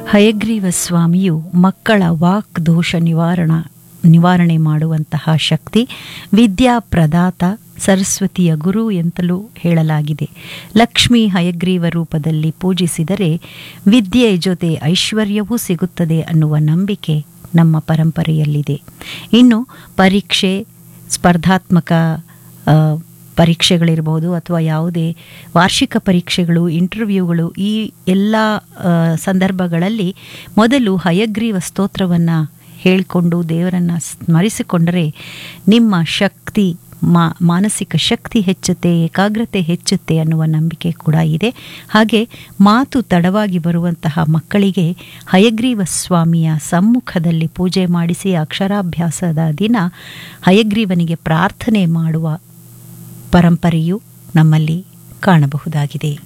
ಹಯಗ್ರೀವ ಸ್ವಾಮಿಯು ಮಕ್ಕಳ ವಾಕ್ ದೋಷ ನಿವಾರಣ ನಿವಾರಣೆ ಮಾಡುವಂತಹ ಶಕ್ತಿ ವಿದ್ಯಾ ಪ್ರದಾತ ಸರಸ್ವತಿಯ ಗುರು ಎಂತಲೂ ಹೇಳಲಾಗಿದೆ ಲಕ್ಷ್ಮೀ ಹಯಗ್ರೀವ ರೂಪದಲ್ಲಿ ಪೂಜಿಸಿದರೆ ವಿದ್ಯೆ ಜೊತೆ ಐಶ್ವರ್ಯವೂ ಸಿಗುತ್ತದೆ ಅನ್ನುವ ನಂಬಿಕೆ ನಮ್ಮ ಪರಂಪರೆಯಲ್ಲಿದೆ ಇನ್ನು ಪರೀಕ್ಷೆ ಸ್ಪರ್ಧಾತ್ಮಕ ಆ, ಪರೀಕ್ಷೆಗಳಿರ್ಬೋದು ಅಥವಾ ಯಾವುದೇ ವಾರ್ಷಿಕ ಪರೀಕ್ಷೆಗಳು ಇಂಟರ್ವ್ಯೂಗಳು ಈ ಎಲ್ಲ ಆ, ಸಂದರ್ಭಗಳಲ್ಲಿ ಮೊದಲು ಹಯಗ್ರೀವ ಸ್ತೋತ್ರವನ್ನು ಹೇಳಿಕೊಂಡು ದೇವರನ್ನು ಸ್ಮರಿಸಿಕೊಂಡರೆ ನಿಮ್ಮ ಶಕ್ತಿ ಮಾ ಮಾನಸಿಕ ಶಕ್ತಿ ಹೆಚ್ಚುತ್ತೆ ಏಕಾಗ್ರತೆ ಹೆಚ್ಚುತ್ತೆ ಅನ್ನುವ ನಂಬಿಕೆ ಕೂಡ ಇದೆ ಹಾಗೆ ಮಾತು ತಡವಾಗಿ ಬರುವಂತಹ ಮಕ್ಕಳಿಗೆ ಹಯಗ್ರೀವ ಸ್ವಾಮಿಯ ಸಮ್ಮುಖದಲ್ಲಿ ಪೂಜೆ ಮಾಡಿಸಿ ಅಕ್ಷರಾಭ್ಯಾಸದ ದಿನ ಹಯಗ್ರೀವನಿಗೆ ಪ್ರಾರ್ಥನೆ ಮಾಡುವ ಪರಂಪರೆಯು ನಮ್ಮಲ್ಲಿ ಕಾಣಬಹುದಾಗಿದೆ